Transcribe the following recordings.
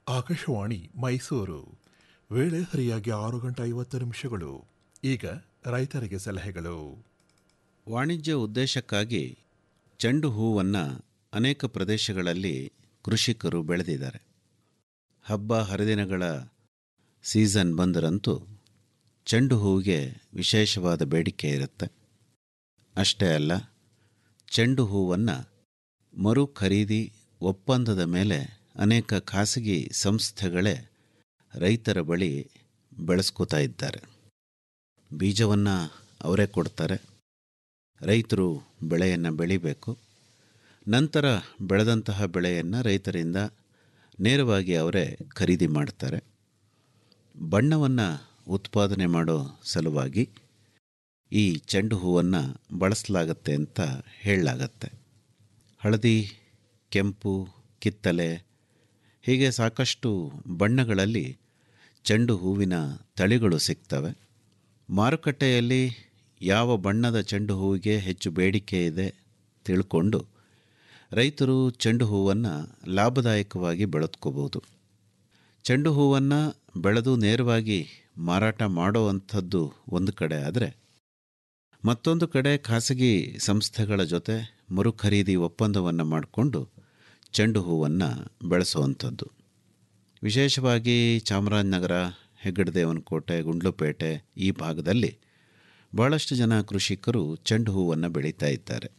ಆಕಾಶವಾಣಿ ಮೈಸೂರು ವೇಳೆ ಸರಿಯಾಗಿ ಆರು ಗಂಟೆ ಐವತ್ತು ನಿಮಿಷಗಳು ಈಗ ರೈತರಿಗೆ ಸಲಹೆಗಳು ವಾಣಿಜ್ಯ ಉದ್ದೇಶಕ್ಕಾಗಿ ಚೆಂಡು ಹೂವನ್ನು ಅನೇಕ ಪ್ರದೇಶಗಳಲ್ಲಿ ಕೃಷಿಕರು ಬೆಳೆದಿದ್ದಾರೆ ಹಬ್ಬ ಹರಿದಿನಗಳ ಸೀಸನ್ ಬಂದರಂತೂ ಚೆಂಡು ಹೂವಿಗೆ ವಿಶೇಷವಾದ ಬೇಡಿಕೆ ಇರುತ್ತೆ ಅಷ್ಟೇ ಅಲ್ಲ ಚೆಂಡು ಹೂವನ್ನು ಮರು ಖರೀದಿ ಒಪ್ಪಂದದ ಮೇಲೆ ಅನೇಕ ಖಾಸಗಿ ಸಂಸ್ಥೆಗಳೇ ರೈತರ ಬಳಿ ಬೆಳೆಸ್ಕೋತಾ ಇದ್ದಾರೆ ಬೀಜವನ್ನು ಅವರೇ ಕೊಡ್ತಾರೆ ರೈತರು ಬೆಳೆಯನ್ನು ಬೆಳಿಬೇಕು ನಂತರ ಬೆಳೆದಂತಹ ಬೆಳೆಯನ್ನು ರೈತರಿಂದ ನೇರವಾಗಿ ಅವರೇ ಖರೀದಿ ಮಾಡ್ತಾರೆ ಬಣ್ಣವನ್ನು ಉತ್ಪಾದನೆ ಮಾಡೋ ಸಲುವಾಗಿ ಈ ಚೆಂಡು ಹೂವನ್ನು ಬಳಸಲಾಗತ್ತೆ ಅಂತ ಹೇಳಲಾಗತ್ತೆ ಹಳದಿ ಕೆಂಪು ಕಿತ್ತಲೆ ಹೀಗೆ ಸಾಕಷ್ಟು ಬಣ್ಣಗಳಲ್ಲಿ ಚೆಂಡು ಹೂವಿನ ತಳಿಗಳು ಸಿಗ್ತವೆ ಮಾರುಕಟ್ಟೆಯಲ್ಲಿ ಯಾವ ಬಣ್ಣದ ಚೆಂಡು ಹೂವಿಗೆ ಹೆಚ್ಚು ಬೇಡಿಕೆ ಇದೆ ತಿಳ್ಕೊಂಡು ರೈತರು ಚೆಂಡು ಹೂವನ್ನು ಲಾಭದಾಯಕವಾಗಿ ಬೆಳೆದ್ಕೋಬೋದು ಚೆಂಡು ಹೂವನ್ನು ಬೆಳೆದು ನೇರವಾಗಿ ಮಾರಾಟ ಮಾಡುವಂಥದ್ದು ಒಂದು ಕಡೆ ಆದರೆ ಮತ್ತೊಂದು ಕಡೆ ಖಾಸಗಿ ಸಂಸ್ಥೆಗಳ ಜೊತೆ ಮರುಖರೀದಿ ಒಪ್ಪಂದವನ್ನು ಮಾಡಿಕೊಂಡು ಚೆಂಡು ಹೂವನ್ನು ಬೆಳೆಸುವಂಥದ್ದು ವಿಶೇಷವಾಗಿ ಚಾಮರಾಜನಗರ ಹೆಗ್ಗಡದೇವನಕೋಟೆ ಗುಂಡ್ಲುಪೇಟೆ ಈ ಭಾಗದಲ್ಲಿ ಬಹಳಷ್ಟು ಜನ ಕೃಷಿಕರು ಚೆಂಡು ಹೂವನ್ನು ಬೆಳೀತಾ ಇದ್ದಾರೆ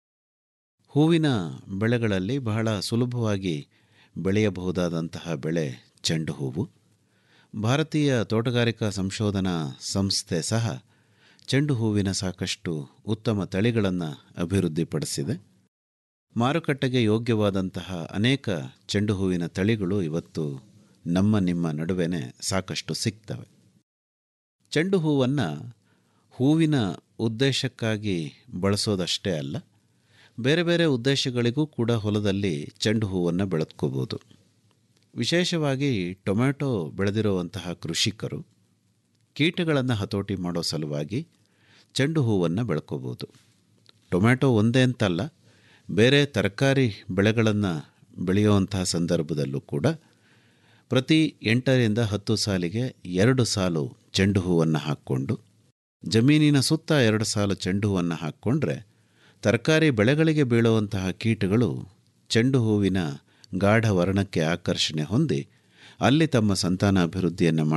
ಹೂವಿನ ಬೆಳೆಗಳಲ್ಲಿ ಬಹಳ ಸುಲಭವಾಗಿ ಬೆಳೆಯಬಹುದಾದಂತಹ ಬೆಳೆ ಚೆಂಡು ಹೂವು ಭಾರತೀಯ ತೋಟಗಾರಿಕಾ ಸಂಶೋಧನಾ ಸಂಸ್ಥೆ ಸಹ ಚೆಂಡು ಹೂವಿನ ಸಾಕಷ್ಟು ಉತ್ತಮ ತಳಿಗಳನ್ನು ಅಭಿವೃದ್ಧಿಪಡಿಸಿದೆ ಮಾರುಕಟ್ಟೆಗೆ ಯೋಗ್ಯವಾದಂತಹ ಅನೇಕ ಚೆಂಡು ಹೂವಿನ ತಳಿಗಳು ಇವತ್ತು ನಮ್ಮ ನಿಮ್ಮ ನಡುವೆನೇ ಸಾಕಷ್ಟು ಸಿಗ್ತವೆ ಚೆಂಡು ಹೂವನ್ನು ಹೂವಿನ ಉದ್ದೇಶಕ್ಕಾಗಿ ಬಳಸೋದಷ್ಟೇ ಅಲ್ಲ ಬೇರೆ ಬೇರೆ ಉದ್ದೇಶಗಳಿಗೂ ಕೂಡ ಹೊಲದಲ್ಲಿ ಚೆಂಡು ಹೂವನ್ನು ಬೆಳೆದ್ಕೋಬೋದು ವಿಶೇಷವಾಗಿ ಟೊಮ್ಯಾಟೊ ಬೆಳೆದಿರುವಂತಹ ಕೃಷಿಕರು ಕೀಟಗಳನ್ನು ಹತೋಟಿ ಮಾಡೋ ಸಲುವಾಗಿ ಚೆಂಡು ಹೂವನ್ನು ಬೆಳ್ಕೋಬೋದು ಟೊಮ್ಯಾಟೊ ಒಂದೇ ಅಂತಲ್ಲ ಬೇರೆ ತರಕಾರಿ ಬೆಳೆಗಳನ್ನು ಬೆಳೆಯುವಂತಹ ಸಂದರ್ಭದಲ್ಲೂ ಕೂಡ ಪ್ರತಿ ಎಂಟರಿಂದ ಹತ್ತು ಸಾಲಿಗೆ ಎರಡು ಸಾಲು ಚೆಂಡು ಹೂವನ್ನು ಹಾಕ್ಕೊಂಡು ಜಮೀನಿನ ಸುತ್ತ ಎರಡು ಸಾಲು ಚೆಂಡು ಹೂವನ್ನು ಹಾಕ್ಕೊಂಡ್ರೆ ತರಕಾರಿ ಬೆಳೆಗಳಿಗೆ ಬೀಳುವಂತಹ ಕೀಟಗಳು ಚೆಂಡು ಹೂವಿನ ಗಾಢ ವರ್ಣಕ್ಕೆ ಆಕರ್ಷಣೆ ಹೊಂದಿ ಅಲ್ಲಿ ತಮ್ಮ ಸಂತಾನ ಅಭಿವೃದ್ಧಿಯನ್ನು